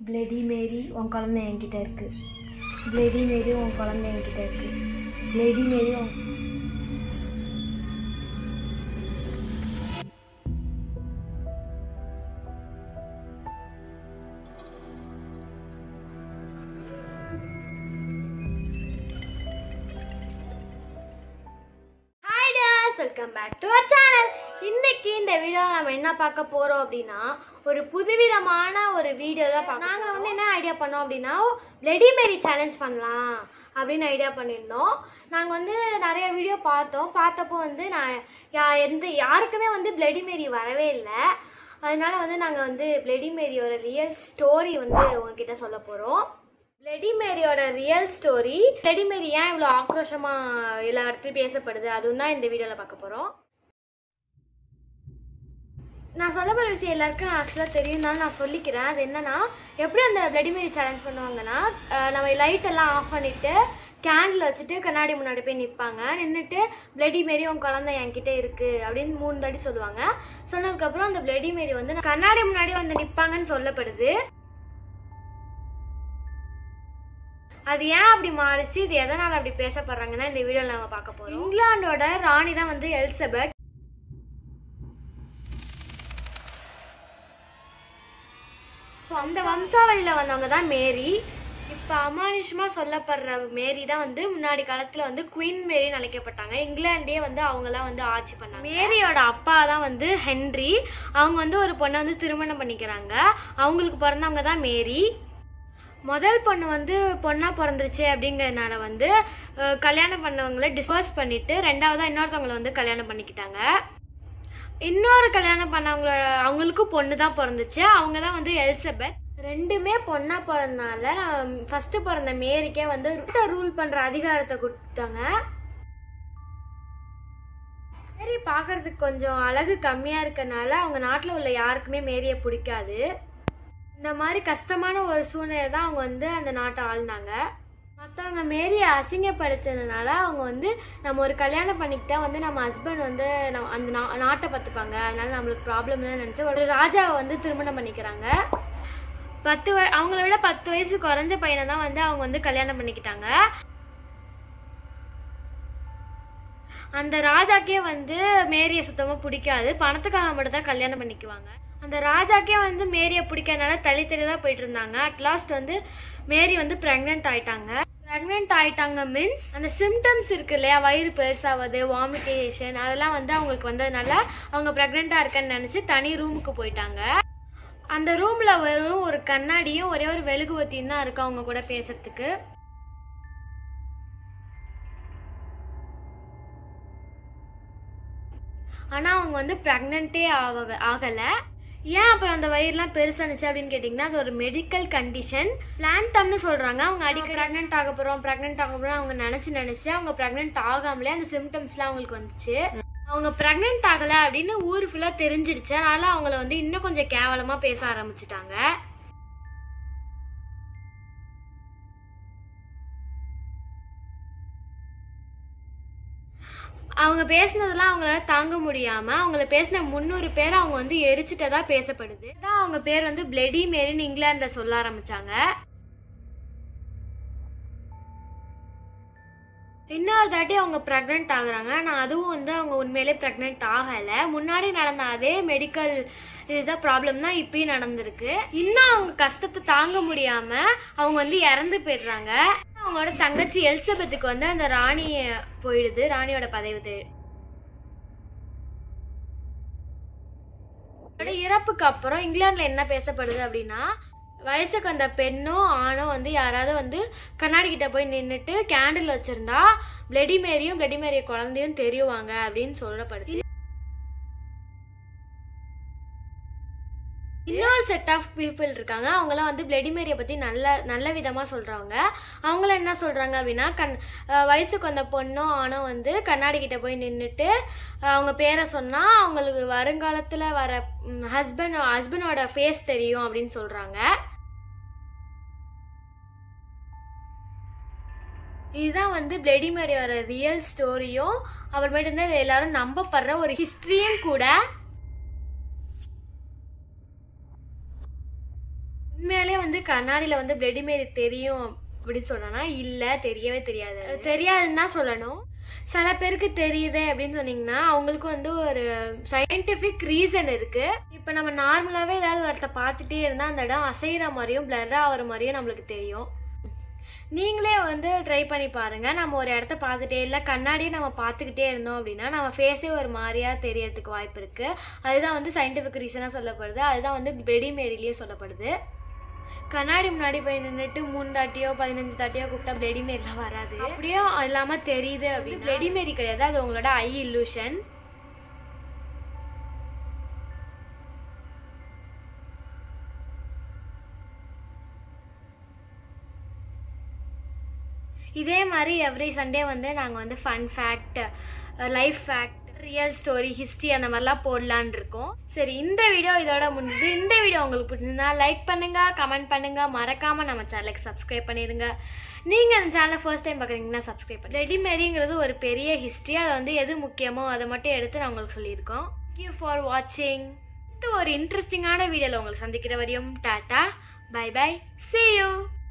bloody Mary உன் குழந்தை என்கிட்ட இருக்கு பிளடி மேரி உன் குழந்தை என்கிட்ட இருக்கு பிளடி மேரி உன் hi days welcome back to our channel இன்னைக்கு இந்த வீடியோ நம்ம என்ன பார்க்க போறோம் அப்படின்னா ஒரு புதுவிதமான ஒரு வீடியோ தான் பார்க்க நாங்கள் வந்து என்ன ஐடியா பண்ணோம் அப்படின்னா பிளடி மேரி சேலஞ்ச் பண்ணலாம் அப்படின்னு ஐடியா பண்ணியிருந்தோம் நாங்கள் வந்து நிறைய வீடியோ பார்த்தோம் பார்த்தப்போ வந்து நான் யா எந்த யாருக்குமே வந்து பிளடி மேரி வரவே இல்லை அதனால வந்து நாங்கள் வந்து பிளடி மேரியோட ரியல் ஸ்டோரி வந்து உங்ககிட்ட சொல்ல போகிறோம் பிளடி மேரியோட ரியல் ஸ்டோரி பிளடி மேரி ஏன் இவ்வளோ ஆக்ரோஷமா எல்லா இடத்துலையும் பேசப்படுது அதுவும் தான் இந்த வீடியோவில் பார்க்க போகிறோம் நான் சொல்ல போகிற விஷயம் எல்லாருக்கும் ஆக்சுவலாக தெரியும்னாலும் நான் சொல்லிக்கிறேன் அது என்னன்னா எப்படி அந்த பிளடி மேரி சேலஞ்ச் பண்ணுவாங்கன்னா அஹ் நம்ம லைட் எல்லாம் ஆஃப் பண்ணிட்டு கேண்டில் வச்சுட்டு கண்ணாடி முன்னாடி போய் நிற்பாங்க நின்றுட்டு பிளடி மேரி உன் குழந்தை என்கிட்ட இருக்கு அப்படின்னு மூணு தாட்டி சொல்லுவாங்க சொன்னதுக்கப்புறம் அந்த பிளடி மேரி வந்து கண்ணாடி முன்னாடி வந்து நிற்பாங்கன்னு சொல்லப்படுது அது ஏன் அப்படி மாறிச்சு இது எதனால அப்படி பேசப்படுறாங்கன்னா இந்த வீடியோல நம்ம பார்க்க போறோம் இங்கிலாந்தோட ராணி தான் வந்து எலிசபெத் அந்த வம்சாவளியில வந்தவங்க தான் மேரி இப்ப அமானுஷமா சொல்லப்படுற மேரி தான் வந்து முன்னாடி காலத்துல வந்து குயின் மேரின்னு அழைக்கப்பட்டாங்க இங்கிலாண்டே வந்து அவங்கலாம் வந்து ஆட்சி பண்ணாங்க மேரியோட அப்பா தான் வந்து ஹென்றி அவங்க வந்து ஒரு பொண்ணை வந்து திருமணம் பண்ணிக்கிறாங்க அவங்களுக்கு பிறந்தவங்க தான் மேரி முதல் பொண்ணு வந்து பொண்ணா பிறந்துருச்சு அப்படிங்கறதுனால வந்து அஹ், கல்யாணம் பண்ணவங்கள டிஸ்போஸ் பண்ணிட்டு ரெண்டாவதா இன்னொருத்தவங்களை வந்து கல்யாணம் பண்ணிக்கிட்டாங்க இன்னொரு கல்யாணம் பண்ணவங்கள அவங்களுக்கும் பொண்ணு தான் பிறந்துச்சு அவங்க தான் வந்து எலிசபெத் ரெண்டுமே பொண்ணா பிறந்தனால ஃபர்ஸ்ட் பிறந்த மேரிக்கே வந்து ரூல் பண்ற அதிகாரத்தை கொடுத்தாங்க மேரி பார்க்கறதுக்கு கொஞ்சம் அழகு கம்மியா இருக்கனால அவங்க நாட்டில் உள்ள யாருக்குமே மேரியை பிடிக்காது இந்த மாதிரி கஷ்டமான ஒரு சூழ்நிலை தான் அவங்க வந்து அந்த நாட்டை ஆள்னாங்க மற்றவங்க மேரியை அசிங்கப்படுத்தினால அவங்க வந்து நம்ம ஒரு கல்யாணம் பண்ணிக்கிட்டா வந்து நம்ம ஹஸ்பண்ட் வந்து நம்ம அந்த நா- நாட்டை பார்த்துப்பாங்க அதனால நம்மளுக்கு ப்ராப்ளம் இல்லைன்னு நினச்சி ஒரு ராஜாவை வந்து திருமணம் பண்ணிக்கிறாங்க பத்து வய அவங்கள விட பத்து வயசு குறைஞ்ச பையனை தான் வந்து அவங்க வந்து கல்யாணம் பண்ணிக்கிட்டாங்க அந்த ராஜாக்கே வந்து மேரியை சுத்தமா பிடிக்காது பணத்துக்காக மட்டும் தான் கல்யாணம் பண்ணிக்குவாங்க அந்த ராஜாக்கே வந்து மேரியை பிடிக்காதனால தள்ளி தள்ளி தான் போயிட்டு இருந்தாங்க அட் லாஸ்ட் வந்து மேரி வந்து பிரெக்னென்ட் ஆயிட்டாங்க பிரெக்னென்ட் ஆயிட்டாங்க மீன்ஸ் அந்த சிம்டம்ஸ் இருக்கு இல்லையா வயிறு பெருசாவது வாமிட்டேஷன் அதெல்லாம் வந்து அவங்களுக்கு வந்ததுனால அவங்க பிரெக்னெண்டா இருக்கேன்னு நினைச்சு தனி ரூமுக்கு போயிட்டாங்க அந்த ரூம்ல வெறும் ஒரு கண்ணாடியும் ஒரே ஒரு மெழுகுவத்தியும் தான் இருக்கு அவங்க கூட பேசுறதுக்கு ஆனா அவங்க வந்து ப்ரெக்னென்ட்டே ஆக ஆகல ஏன் அப்புறம் அந்த வயிறுலாம் பெருசானுச்சு அப்படின்னு கேட்டிங்கன்னா அது ஒரு மெடிக்கல் கண்டிஷன் பிளான்டம்னு சொல்றாங்க அவங்க அடிக்கடி ப்ரெக்னென்ட் ஆக போறோம் ப்ரெக்னென்ட் ஆக போறோம் அவங்க நினைச்சு நினைச்சு அவங்க ப்ரெக்னென்ட் ஆகாமலே அந்த சிம்டம்ஸ்லாம் அவங்களுக்கு வந்துச்சு அவங்க ப்ரெக்னென்ட் ஆகல அப்படின்னு ஊர் ஃபுல்லா தெரிஞ்சிருச்சு அதனால அவங்கள வந்து இன்னும் கொஞ்சம் கேவலமா பேச ஆரம்பிச்சிட்டாங்க அவங்க பேசினதெல்லாம் அவங்களால தாங்க முடியாம அவங்கள பேசின முந்நூறு பேர் அவங்க வந்து எரிச்சிட்டதா பேசப்படுது அதான் அவங்க பேர் வந்து பிளடி மேரின்னு இங்கிலாந்துல சொல்ல ஆரம்பிச்சாங்க இன்னொரு தாட்டி அவங்க ப்ரெக்னென்ட் ஆகுறாங்க ஆனால் அதுவும் வந்து அவங்க உண்மையிலே ப்ரெக்னென்ட் ஆகலை முன்னாடி நடந்த அதே மெடிக்கல் இதுதான் ப்ராப்ளம் தான் இப்பயும் நடந்திருக்கு இன்னும் அவங்க கஷ்டத்தை தாங்க முடியாம அவங்க வந்து இறந்து போயிடுறாங்க அவங்களோட தங்கச்சி எலிசபெத்துக்கு வந்து அந்த ராணி போயிடுது ராணியோட பதவி தே- அவரோட இறப்புக்கு அப்புறம் இங்கிலாந்துல என்ன பேசப்படுது அப்படின்னா வயசுக்கு வந்த பெண்ணோ ஆணோ வந்து யாராவது வந்து கண்ணாடி கிட்ட போய் நின்னுட்டு கேண்டில் வச்சிருந்தா பிளடி மேரியும் பிளடி மேரிய குழந்தையும் தெரியுவாங்க அப்படின்னு சொல்லப்படுது இன்னொரு செட் ஆஃப் பீப்புள் இருக்காங்க அவங்களாம் வந்து பிளடி மேரியை பத்தி நல்ல நல்ல விதமா சொல்றாங்க அவங்கள என்ன சொல்றாங்க அப்படின்னா கண் அஹ் வயசுக்கு வந்த பொண்ணோ ஆணோ வந்து கண்ணாடி கிட்ட போய் நின்னுட்டு அஹ் அவங்க பேரை சொன்னா அவங்களுக்கு வருங்காலத்துல வர ஹஸ்பண்ட் ஹஸ்பண்டோட ஃபேஸ் தெரியும் அப்படின்னு சொல்றாங்க இதுதான் வந்து பிளடி மேரியோட ரியல் ஸ்டோரியும் அப்புறமேட்டு வந்து இது எல்லாரும் நம்பப்படுற ஒரு ஹிஸ்டரியும் கூட உண்மையாலே வந்து கண்ணாடியில் வந்து பிளடி மேரி தெரியும் அப்படின்னு சொன்னா இல்லை தெரியவே தெரியாது அது தெரியாதுன்னு தான் சொல்லணும் சில பேருக்கு தெரியுது அப்படின்னு சொன்னீங்கன்னா அவங்களுக்கு வந்து ஒரு சயின்டிஃபிக் ரீசன் இருக்கு இப்போ நம்ம நார்மலாகவே ஏதாவது ஒருத்த பார்த்துட்டே இருந்தால் அந்த இடம் அசைகிற மாதிரியும் பிளர் ஆகிற மாதிரியும் நம்மளுக்கு தெரியும் நீங்களே வந்து ட்ரை பண்ணி பாருங்க நம்ம ஒரு இடத்த பார்த்துட்டே இல்லை கண்ணாடியே நம்ம பார்த்துக்கிட்டே இருந்தோம் அப்படின்னா நம்ம ஃபேஸே ஒரு மாதிரியா தெரியறதுக்கு வாய்ப்பு இருக்கு அதுதான் வந்து சயின்டிஃபிக் ரீசனாக சொல்லப்படுது அதுதான் வந்து பெடி மேரிலேயே சொல்லப்படுது கண்ணாடி முன்னாடி போய் நின்றுட்டு மூணு தாட்டியோ பதினஞ்சு தாட்டியோ கூப்பிட்டா பிளடி மேரிலாம் வராது அப்படியே இல்லாமல் தெரியுது அப்படின்னு பிளடி மேரி கிடையாது அது உங்களோட ஐ இல்லூஷன் இதே மாதிரி எவ்ரி சண்டே வந்து நாங்கள் வந்து fun fact life fact real story history அந்த மாதிரிலாம் போடலான்னு இருக்கோம் சரி இந்த வீடியோ இதோட முடிஞ்சது இந்த வீடியோ உங்களுக்கு பிடிச்சிருந்தா லைக் பண்ணுங்க கமெண்ட் பண்ணுங்க மறக்காம நம்ம சேனலுக்கு சப்ஸ்கிரைப் பண்ணிடுங்க நீங்கள் அந்த சேனலை ஃபர்ஸ்ட் டைம் பார்க்குறீங்கன்னா சப்ஸ்கிரைப் பண்ணி ரெடிமேரிங்கிறது ஒரு பெரிய ஹிஸ்ட்ரி அதை வந்து எது முக்கியமோ அதை மட்டும் எடுத்து நான் உங்களுக்கு சொல்லியிருக்கோம் தேங்க்யூ ஃபார் வாட்சிங் இது ஒரு இன்ட்ரெஸ்டிங்கான வீடியோவில் உங்களுக்கு சந்திக்கிற வரையும் டாட்டா பை பை see you